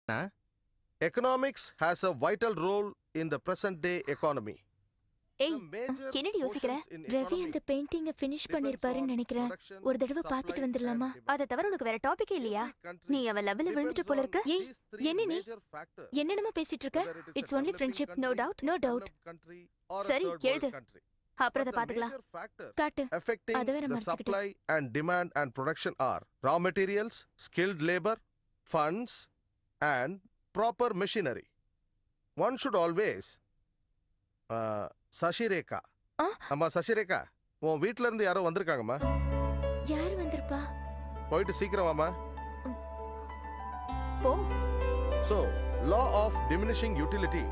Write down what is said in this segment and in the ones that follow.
Ah? Economics has a vital role in the present day economy. ஏய் The major என்னடி யோசிக்கிற? portions in Ravi economy அந்த பெயிண்டிங்க finish depends பண்ணிருப்பாருன்னு on நினைக்கிறேன் production, ஒரு தடவை supply பார்த்துட்டு and வந்துடலாமா demand. அதை தவிர உனக்கு வேற டாபிக்கே இல்லையா Every country நீ அவன் லெவல்ல விழுந்துட்டு போல இருக்கு depends on ஏய், these three என்ன நீ? major factors, என்னென்னமோ பேசிட்டு இருக்க whether it is a It's only developing friendship, no country, doubt, no doubt. developed country, or a சரி, third world எழுது. country. அப்புறம் But அதை the பாத்துக்கலாம் major factors காட்டு affecting அதை வேற the மறைச்சுக்கிட்டேன். supply and demand and production are raw materials, skilled labor, funds, and proper machinery. One should always uh, Sasirekha ஆ? அம்மா சசிரேகா உன் வீட்ல இருந்து யாரோ வந்திருக்காங்கம்மா யார் வந்திருப்பா போயிட்டு சீக்கிரம் வாம்மா போ so law of diminishing utility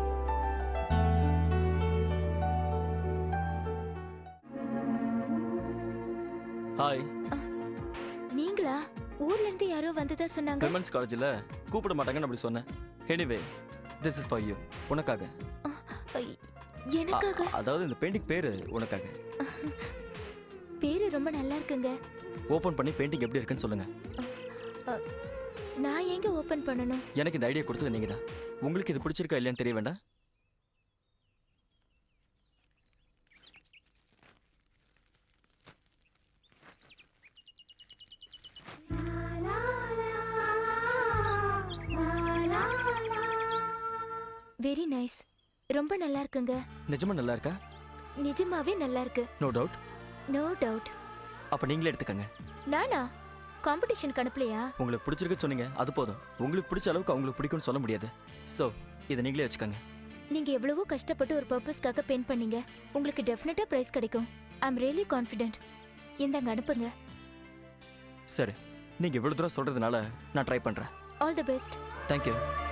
hi நீங்களா ஊர்ல இருந்து யாரோ வந்ததா சொன்னாங்க விமன்ஸ் காலேஜில் கூப்பிட மாட்டாங்கன்னு அப்படி சொன்னேன் anyway this is for you உனக்காக ஐ, எனக்காக அ- அதாவது இந்த பெயிண்டிங் பேரு உனக்காக பேரு ரொம்ப நல்லா இருக்குங்க ஓபன் பண்ணி பெயிண்டிங் எப்படி இருக்குன்னு சொல்லுங்க நான் எங்க ஓபன் பண்ணணும் எனக்கு இந்த ஐடியா கொடுத்தது நீங்க தான் உங்களுக்கு இது பிடிச்சிருக்கா இல்லையான்னு தெரிய வேண்டாம் வெரி நைஸ் ரொம்ப நல்லா இருக்குங்க நிஜமா நல்லா இருக்கா நிஜமாவே நல்லா இருக்கு நோ டவுட் நோ டவுட் அப்ப நீங்களே எடுத்துக்கங்க நானா காம்படிஷனுக்கு அனுப்பலையா உங்களுக்கு பிடிச்சிருக்குன்னு சொன்னீங்க அது போதும் உங்களுக்கு பிடிச்ச அளவுக்கு அவங்களுக்கு பிடிக்கும்னு சொல்ல முடியாது ஸோ இதை நீங்களே வச்சுக்கோங்க நீங்க எவ்வளவோ கஷ்டப்பட்டு ஒரு பர்பஸ்க்காக பெயிண்ட் பண்ணீங்க உங்களுக்கு டெஃபினட்டா பிரைஸ் கிடைக்கும் ஐ அம் ரியலி கான்ஃபிடென்ட் இந்தாங்க அனுப்புங்க சரி நீங்க இவ்வளவு தூரம் சொல்றதுனால நான் ட்ரை பண்றேன் ஆல் தி பெஸ்ட் தேங்க்யூ